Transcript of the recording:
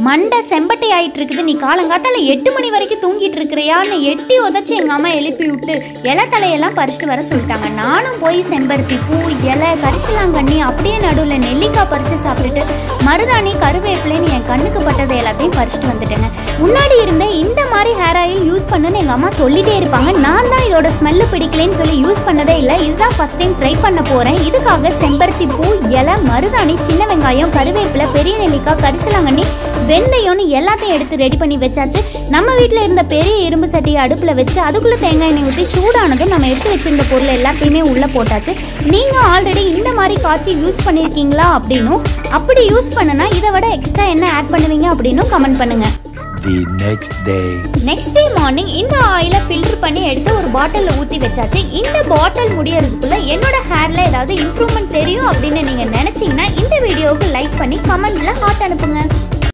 மண்டை செம்பட்டை ஆயிட்டு இருக்குது நீ காலங்காத்தால எட்டு மணி வரைக்கும் தூங்கிட்டு இருக்கிறியான்னு எட்டி உதச்சி எங்க அம்மா எழுப்பி விட்டு இலை தலையெல்லாம் பறிச்சுட்டு வர சொல்லிட்டாங்க நானும் போய் செம்பருத்தி பூ இலை கரிசலாங்கண்ணி அப்படியே நடுவில் நெல்லிக்காய் பறிச்சு சாப்பிட்டுட்டு மருதாணி கருவேப்பிலைன்னு என் கண்ணுக்கு பட்டதை எல்லாத்தையும் பறிச்சுட்டு வந்துட்டேங்க முன்னாடி இருந்த இந்த மாதிரி ஹேர் ஆயில் யூஸ் பண்ணுன்னு எங்கள் அம்மா சொல்லிட்டே இருப்பாங்க நான் தான் இதோட ஸ்மெல்லு பிடிக்கலைன்னு சொல்லி யூஸ் பண்ணதே இல்லை இதுதான் ஃபர்ஸ்ட் டைம் ட்ரை பண்ண போகிறேன் இதுக்காக செம்பருத்தி பூ இலை மருதாணி சின்ன வெங்காயம் கருவேப்பிலை பெரிய நெல்லிக்காய் கரிசலாங்கண்ணி வெந்தயம்னு எல்லாத்தையும் எடுத்து ரெடி பண்ணி வச்சாச்சு நம்ம வீட்டில் இருந்த பெரிய இரும்பு சட்டியை அடுப்பில் வச்சு அதுக்குள்ளே தேங்காய் எண்ணெய் ஊற்றி சூடானதும் நம்ம எடுத்து வச்சிருந்த பொருள் எல்லாத்தையுமே உள்ளே போட்டாச்சு நீங்கள் ஆல்ரெடி இந்த மாதிரி காய்ச்சி யூஸ் பண்ணியிருக்கீங்களா அப்படின்னும் அப்படி யூஸ் பண்ணனா இதை விட எக்ஸ்ட்ரா என்ன ஆட் பண்ணுவீங்க அப்படின்னும் கமெண்ட் பண்ணுங்க The next day. Next day morning இந்த ஆயிலை ஃபில்டர் பண்ணி எடுத்து ஒரு பாட்டிலில் ஊற்றி வச்சாச்சு இந்த பாட்டில் முடியறதுக்குள்ள என்னோட ஹேரில் ஏதாவது இம்ப்ரூவ்மெண்ட் தெரியும் அப்படின்னு நீங்கள் நினச்சிங்கன்னா இந்த வீடியோவுக்கு லைக் பண்ணி கமெண்ட்ல ஹார்ட் அனுப்புங்க